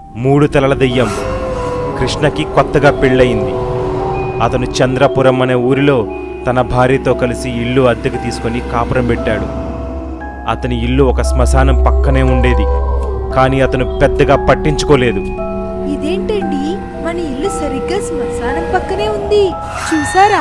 మూడు తలల దెయ్యం కృష్ణకి కొత్తగా పెళ్ళయింది అతను చంద్రపురం అనే ఊరిలో తన భార్యతో కలిసి ఇల్లు అద్దెకు తీసుకొని కాపురం పెట్టాడు అతని ఇల్లు ఒక శ్మశానం పక్కనే ఉండేది కానీ అతను పెద్దగా పట్టించుకోలేదు ఇదేంటండి మన ఇల్లు సరిగ్గా శ్మశానం పక్కనే ఉంది చూసారా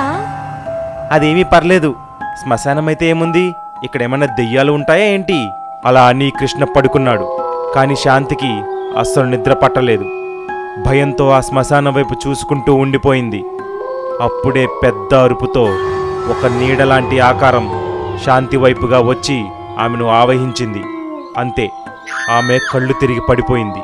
అదేమీ పర్లేదు శ్మశానం అయితే ఏముంది ఇక్కడ ఏమన్నా దెయ్యాలు ఉంటాయా ఏంటి అలా అని కృష్ణ పడుకున్నాడు కానీ శాంతికి అస్సలు నిద్ర పట్టలేదు భయంతో ఆ శ్మశానం వైపు చూసుకుంటూ ఉండిపోయింది అప్పుడే పెద్ద అరుపుతో ఒక నీడలాంటి ఆకారం శాంతి వైపుగా వచ్చి ఆమెను ఆవహించింది అంతే ఆమె కళ్ళు తిరిగి పడిపోయింది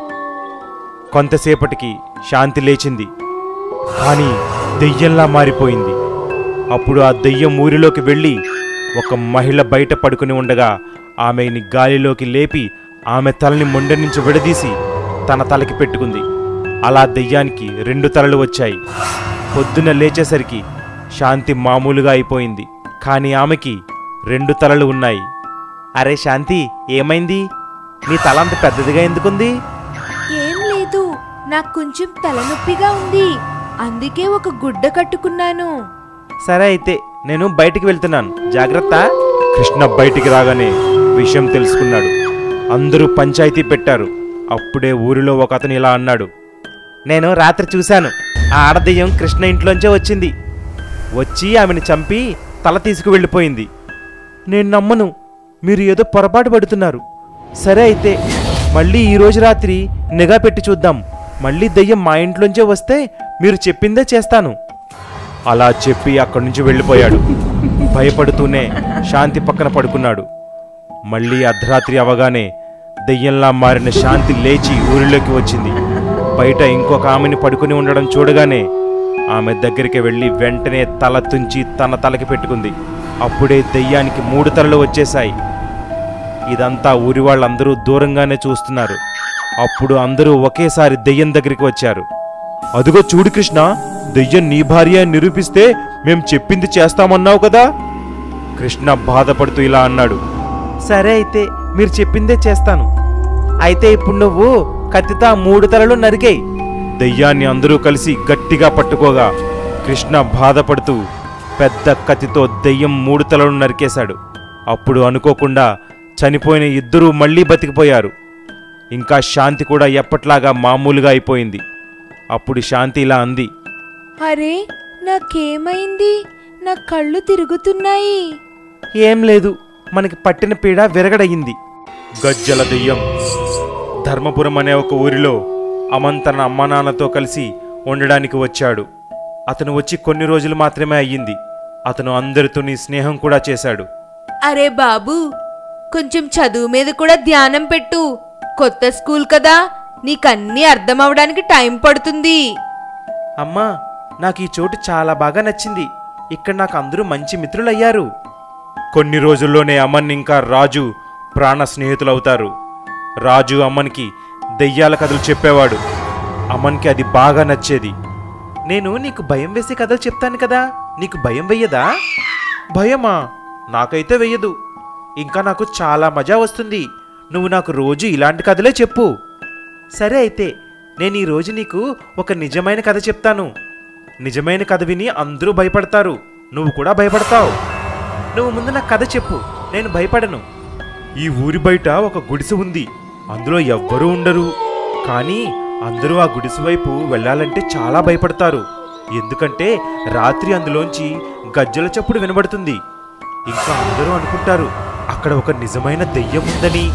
కొంతసేపటికి శాంతి లేచింది కానీ దెయ్యంలా మారిపోయింది అప్పుడు ఆ దెయ్యం ఊరిలోకి వెళ్ళి ఒక మహిళ బయట పడుకుని ఉండగా ఆమెని గాలిలోకి లేపి ఆమె తలని మొండె నుంచి విడదీసి తన తలకి పెట్టుకుంది అలా దెయ్యానికి రెండు తలలు వచ్చాయి పొద్దున లేచేసరికి శాంతి మామూలుగా అయిపోయింది కానీ ఆమెకి రెండు తలలు ఉన్నాయి అరే శాంతి ఏమైంది నీ తల అంత పెద్దదిగా ఎందుకుంది ఏం లేదు నాకు కొంచెం తలనొప్పిగా ఉంది అందుకే ఒక గుడ్డ కట్టుకున్నాను సరే అయితే నేను బయటికి వెళ్తున్నాను జాగ్రత్త కృష్ణ బయటికి రాగానే విషయం తెలుసుకున్నాడు అందరూ పంచాయతీ పెట్టారు అప్పుడే ఊరిలో ఒక అతను ఇలా అన్నాడు నేను రాత్రి చూశాను ఆ ఆడదెయ్యం కృష్ణ ఇంట్లోంచే వచ్చింది వచ్చి ఆమెను చంపి తల తీసుకువెళ్ళిపోయింది నేను నమ్మను మీరు ఏదో పొరపాటు పడుతున్నారు సరే అయితే మళ్ళీ ఈ రోజు రాత్రి నిఘా పెట్టి చూద్దాం మళ్ళీ దెయ్యం మా ఇంట్లోంచే వస్తే మీరు చెప్పిందే చేస్తాను అలా చెప్పి అక్కడి నుంచి వెళ్ళిపోయాడు భయపడుతూనే శాంతి పక్కన పడుకున్నాడు మళ్ళీ అర్ధరాత్రి అవగానే దెయ్యంలా మారిన శాంతి లేచి ఊరిలోకి వచ్చింది బయట ఇంకొక ఆమెని పడుకుని ఉండడం చూడగానే ఆమె దగ్గరికి వెళ్ళి వెంటనే తల తుంచి తన తలకి పెట్టుకుంది అప్పుడే దెయ్యానికి మూడు తలలు వచ్చేశాయి ఇదంతా ఊరి వాళ్ళందరూ దూరంగానే చూస్తున్నారు అప్పుడు అందరూ ఒకేసారి దెయ్యం దగ్గరికి వచ్చారు అదిగో చూడు కృష్ణ దెయ్యం నీ భార్య అని నిరూపిస్తే మేం చెప్పింది చేస్తామన్నావు కదా కృష్ణ బాధపడుతూ ఇలా అన్నాడు సరే అయితే మీరు చెప్పిందే చేస్తాను అయితే ఇప్పుడు నువ్వు కత్తితో ఆ మూడు తలలు నరికేయి దెయ్యాన్ని అందరూ కలిసి గట్టిగా పట్టుకోగా కృష్ణ బాధపడుతూ పెద్ద కత్తితో దెయ్యం మూడు తలలు నరికేశాడు అప్పుడు అనుకోకుండా చనిపోయిన ఇద్దరూ మళ్ళీ బతికిపోయారు ఇంకా శాంతి కూడా ఎప్పట్లాగా మామూలుగా అయిపోయింది అప్పుడు శాంతి ఇలా అంది అరే నాకేమైంది నా కళ్ళు తిరుగుతున్నాయి ఏం లేదు మనకి పట్టిన పీడ విరగడయింది గజ్జల దెయ్యం ధర్మపురం అనే ఒక ఊరిలో అమన్ తన అమ్మా నాన్నతో కలిసి ఉండడానికి వచ్చాడు అతను వచ్చి కొన్ని రోజులు మాత్రమే అయ్యింది అతను అందరితోని స్నేహం కూడా చేశాడు అరే బాబు కొంచెం చదువు మీద కూడా ధ్యానం పెట్టు కొత్త స్కూల్ కదా నీకన్నీ అర్థం అవడానికి టైం పడుతుంది అమ్మా నాకు ఈ చోటు చాలా బాగా నచ్చింది ఇక్కడ నాకు అందరూ మంచి మిత్రులయ్యారు కొన్ని రోజుల్లోనే అమన్ ఇంకా రాజు ప్రాణ స్నేహితులవుతారు రాజు అమ్మన్కి దెయ్యాల కథలు చెప్పేవాడు అమన్కి అది బాగా నచ్చేది నేను నీకు భయం వేసే కథలు చెప్తాను కదా నీకు భయం వెయ్యదా భయమా నాకైతే వెయ్యదు ఇంకా నాకు చాలా మజా వస్తుంది నువ్వు నాకు రోజు ఇలాంటి కథలే చెప్పు సరే అయితే నేను ఈ రోజు నీకు ఒక నిజమైన కథ చెప్తాను నిజమైన కథ విని అందరూ భయపడతారు నువ్వు కూడా భయపడతావు నువ్వు ముందు నాకు కథ చెప్పు నేను భయపడను ఈ ఊరి బయట ఒక గుడిసె ఉంది అందులో ఎవ్వరూ ఉండరు కానీ అందరూ ఆ గుడిసె వైపు వెళ్ళాలంటే చాలా భయపడతారు ఎందుకంటే రాత్రి అందులోంచి గజ్జల చప్పుడు వినబడుతుంది ఇంకా అందరూ అనుకుంటారు అక్కడ ఒక నిజమైన దెయ్యం ఉందని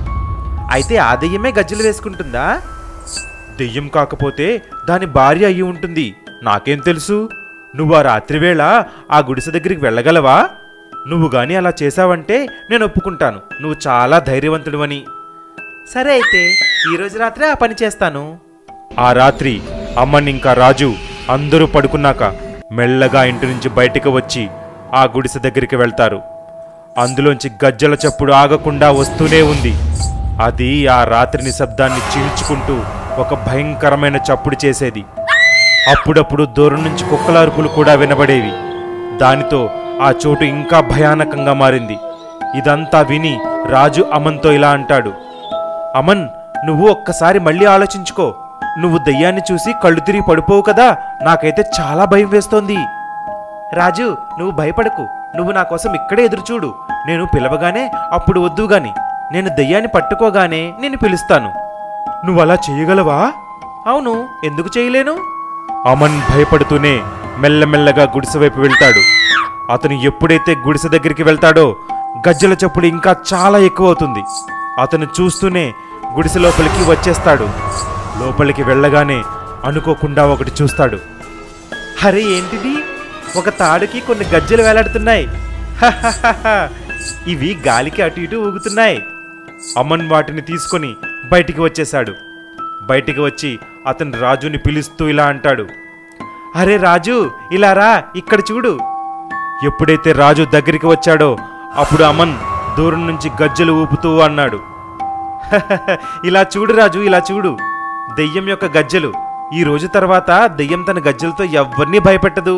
అయితే ఆ దెయ్యమే గజ్జలు వేసుకుంటుందా దెయ్యం కాకపోతే దాని భార్య అయి ఉంటుంది నాకేం తెలుసు నువ్వు ఆ రాత్రివేళ ఆ గుడిసె దగ్గరికి వెళ్ళగలవా నువ్వు గాని అలా చేశావంటే నేను ఒప్పుకుంటాను నువ్వు చాలా ధైర్యవంతుడివని సరే అయితే ఈరోజు రాత్రే ఆ పని చేస్తాను ఆ రాత్రి అమ్మని ఇంకా రాజు అందరూ పడుకున్నాక మెల్లగా ఇంటి నుంచి బయటికి వచ్చి ఆ గుడిసె దగ్గరికి వెళ్తారు అందులోంచి గజ్జల చప్పుడు ఆగకుండా వస్తూనే ఉంది అది ఆ రాత్రి నిశ్శబ్దాన్ని చీల్చుకుంటూ ఒక భయంకరమైన చప్పుడు చేసేది అప్పుడప్పుడు దూరం నుంచి కుక్కల అరుపులు కూడా వినబడేవి దానితో ఆ చోటు ఇంకా భయానకంగా మారింది ఇదంతా విని రాజు అమన్తో ఇలా అంటాడు అమన్ నువ్వు ఒక్కసారి మళ్ళీ ఆలోచించుకో నువ్వు దయ్యాన్ని చూసి కళ్ళు తిరిగి పడిపోవు కదా నాకైతే చాలా భయం వేస్తోంది రాజు నువ్వు భయపడకు నువ్వు నా కోసం ఇక్కడే ఎదురుచూడు నేను పిలవగానే అప్పుడు వద్దు గాని నేను దయ్యాన్ని పట్టుకోగానే నేను పిలుస్తాను నువ్వు అలా చేయగలవా అవును ఎందుకు చేయలేను అమన్ భయపడుతూనే మెల్లమెల్లగా గుడిసె వైపు వెళ్తాడు అతను ఎప్పుడైతే గుడిసె దగ్గరికి వెళ్తాడో గజ్జల చప్పుడు ఇంకా చాలా ఎక్కువ అవుతుంది అతను చూస్తూనే గుడిసె లోపలికి వచ్చేస్తాడు లోపలికి వెళ్ళగానే అనుకోకుండా ఒకటి చూస్తాడు అరే ఏంటిది ఒక తాడుకి కొన్ని గజ్జలు వేలాడుతున్నాయి హహహహ. ఇవి గాలికి అటు ఇటు ఊగుతున్నాయి అమన్ వాటిని తీసుకొని బయటికి వచ్చేశాడు బయటికి వచ్చి అతను రాజుని పిలుస్తూ ఇలా అంటాడు అరే రాజు ఇలా రా ఇక్కడ చూడు ఎప్పుడైతే రాజు దగ్గరికి వచ్చాడో అప్పుడు అమన్ దూరం నుంచి గజ్జలు ఊపుతూ అన్నాడు ఇలా చూడు రాజు ఇలా చూడు దెయ్యం యొక్క గజ్జలు ఈ రోజు తర్వాత దెయ్యం తన గజ్జలతో ఎవ్వరినీ భయపెట్టదు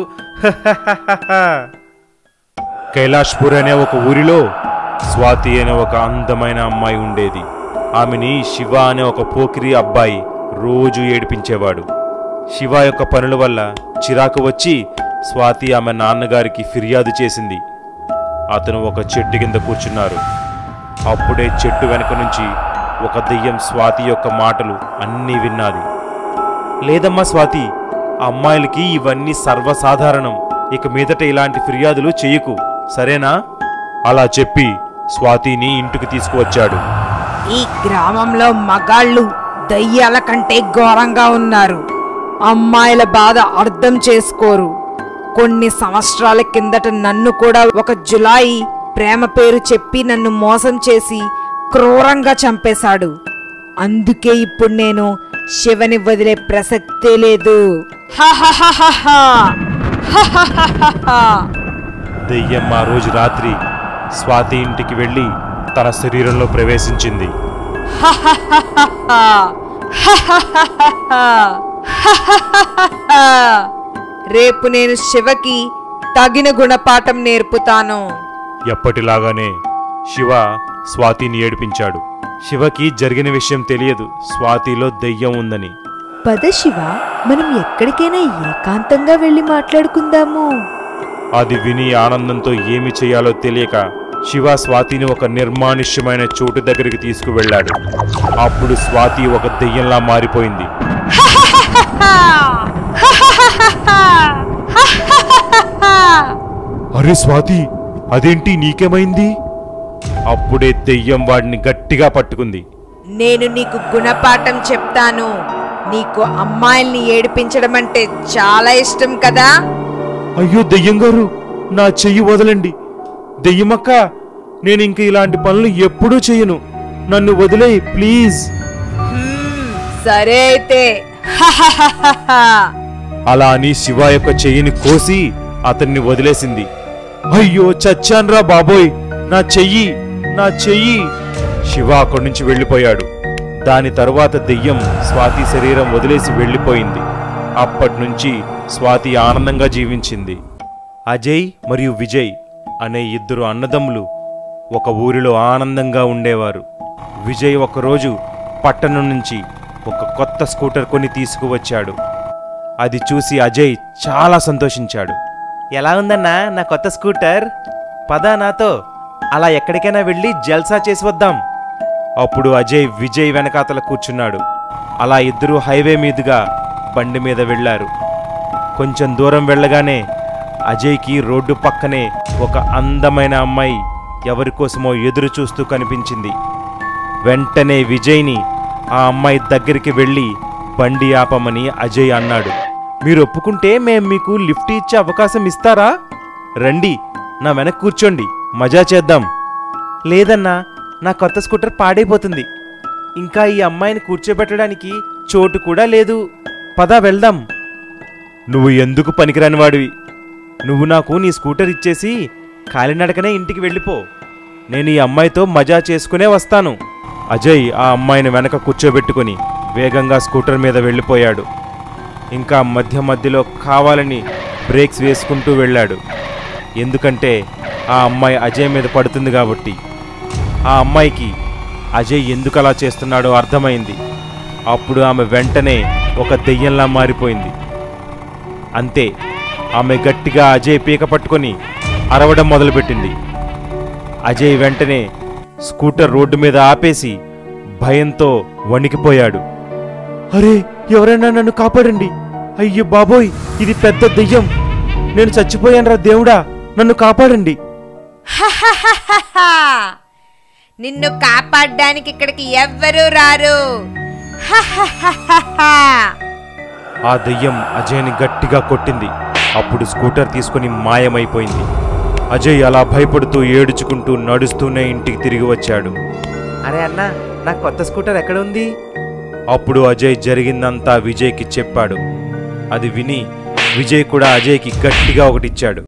కైలాష్పూర్ అనే ఒక ఊరిలో స్వాతి అనే ఒక అందమైన అమ్మాయి ఉండేది ఆమెని శివ అనే ఒక పోకిరి అబ్బాయి రోజు ఏడిపించేవాడు శివ యొక్క పనుల వల్ల చిరాకు వచ్చి స్వాతి ఆమె నాన్నగారికి ఫిర్యాదు చేసింది అతను ఒక చెట్టు కింద కూర్చున్నారు అప్పుడే చెట్టు వెనక నుంచి ఒక దెయ్యం స్వాతి యొక్క మాటలు అన్నీ విన్నది లేదమ్మా స్వాతి అమ్మాయిలకి ఇవన్నీ సర్వసాధారణం ఇక మీదట ఇలాంటి ఫిర్యాదులు చెయ్యకు సరేనా అలా చెప్పి స్వాతిని ఇంటికి తీసుకువచ్చాడు ఈ గ్రామంలో మగాళ్ళు దయ్యాల కంటే ఘోరంగా ఉన్నారు అమ్మాయిల బాధ అర్థం చేసుకోరు కొన్ని సంవత్సరాల కిందట నన్ను కూడా ఒక జులాయి ప్రేమ పేరు చెప్పి నన్ను మోసం చేసి క్రూరంగా చంపేశాడు అందుకే ఇప్పుడు నేను శివని వదిలే ప్రసక్తే లేదు హహహహహ. హహహహహ. దెయ్యం ఆ రోజు రాత్రి స్వాతి ఇంటికి వెళ్ళి తన శరీరంలో ప్రవేశించింది రేపు నేను శివకి తగిన గుణపాఠం నేర్పుతాను ఎప్పటిలాగానే శివ స్వాతిని ఏడిపించాడు శివకి జరిగిన విషయం తెలియదు స్వాతిలో దెయ్యం ఉందని పద శివ మనం ఎక్కడికైనా ఏకాంతంగా వెళ్ళి మాట్లాడుకుందాము అది విని ఆనందంతో ఏమి చేయాలో తెలియక శివ స్వాతిని ఒక నిర్మానుష్యమైన చోటు దగ్గరికి తీసుకువెళ్ళాడు అప్పుడు స్వాతి ఒక దెయ్యంలా మారిపోయింది అరే స్వాతి అదేంటి నీకేమైంది అప్పుడే దెయ్యం వాడిని గట్టిగా పట్టుకుంది నేను నీకు గుణపాఠం చెప్తాను నీకు అమ్మాయిల్ని ఏడిపించడం అంటే చాలా ఇష్టం కదా అయ్యో దెయ్యం గారు నా చెయ్యి వదలండి దెయ్యమక్క నేను ఇంక ఇలాంటి పనులు ఎప్పుడూ చెయ్యను నన్ను వదిలేయి ప్లీజ్ హ్మ్, సరే అయితే హహహహహ. అలా అని శివ యొక్క చెయ్యిని కోసి అతన్ని వదిలేసింది అయ్యో చచ్చాన్రా బాబోయ్ నా చెయ్యి నా చెయ్యి శివ అక్కడి నుంచి వెళ్ళిపోయాడు దాని తరువాత దెయ్యం స్వాతి శరీరం వదిలేసి వెళ్ళిపోయింది అప్పటి నుంచి స్వాతి ఆనందంగా జీవించింది అజయ్ మరియు విజయ్ అనే ఇద్దరు అన్నదమ్ములు ఒక ఊరిలో ఆనందంగా ఉండేవారు విజయ్ ఒకరోజు పట్టణం నుంచి ఒక కొత్త స్కూటర్ కొని తీసుకువచ్చాడు అది చూసి అజయ్ చాలా సంతోషించాడు ఎలా ఉందన్నా నా కొత్త స్కూటర్ పదా నాతో అలా ఎక్కడికైనా వెళ్ళి జల్సా చేసి వద్దాం అప్పుడు అజయ్ విజయ్ వెనకాతల కూర్చున్నాడు అలా ఇద్దరూ హైవే మీదుగా బండి మీద వెళ్ళారు కొంచెం దూరం వెళ్ళగానే అజయ్కి రోడ్డు పక్కనే ఒక అందమైన అమ్మాయి ఎవరి కోసమో ఎదురు చూస్తూ కనిపించింది వెంటనే విజయ్ని ఆ అమ్మాయి దగ్గరికి వెళ్ళి బండి ఆపమని అజయ్ అన్నాడు మీరు ఒప్పుకుంటే మేం మీకు లిఫ్ట్ ఇచ్చే అవకాశం ఇస్తారా రండి నా వెనక కూర్చోండి మజా చేద్దాం లేదన్నా నా కొత్త స్కూటర్ పాడైపోతుంది ఇంకా ఈ అమ్మాయిని కూర్చోబెట్టడానికి చోటు కూడా లేదు పద వెళ్దాం నువ్వు ఎందుకు పనికిరాని వాడివి నువ్వు నాకు నీ స్కూటర్ ఇచ్చేసి కాలినడకనే ఇంటికి వెళ్ళిపో నేను ఈ అమ్మాయితో మజా చేసుకునే వస్తాను అజయ్ ఆ అమ్మాయిని వెనక కూర్చోబెట్టుకుని వేగంగా స్కూటర్ మీద వెళ్ళిపోయాడు ఇంకా మధ్య మధ్యలో కావాలని బ్రేక్స్ వేసుకుంటూ వెళ్ళాడు ఎందుకంటే ఆ అమ్మాయి అజయ్ మీద పడుతుంది కాబట్టి ఆ అమ్మాయికి అజయ్ ఎందుకు అలా చేస్తున్నాడో అర్థమైంది అప్పుడు ఆమె వెంటనే ఒక దెయ్యంలా మారిపోయింది అంతే ఆమె గట్టిగా అజయ్ పీక పట్టుకొని అరవడం మొదలుపెట్టింది అజయ్ వెంటనే స్కూటర్ రోడ్డు మీద ఆపేసి భయంతో వణికిపోయాడు అరే ఎవరైనా నన్ను కాపాడండి అయ్యో బాబోయ్ ఇది పెద్ద దెయ్యం నేను చచ్చిపోయానురా దేవుడా నన్ను కాపాడండి హహహహహా. నిన్ను కాపాడడానికి ఇక్కడికి ఎవ్వరూ రారు హహహహహా. ఆ దెయ్యం అజయ్ని గట్టిగా కొట్టింది అప్పుడు స్కూటర్ తీసుకుని మాయమైపోయింది అజయ్ అలా భయపడుతూ ఏడుచుకుంటూ నడుస్తూనే ఇంటికి తిరిగి వచ్చాడు అరే అన్న నా కొత్త స్కూటర్ ఎక్కడ ఉంది అప్పుడు అజయ్ జరిగిందంతా విజయ్కి చెప్పాడు అది విని విజయ్ కూడా అజయ్కి గట్టిగా ఒకటిచ్చాడు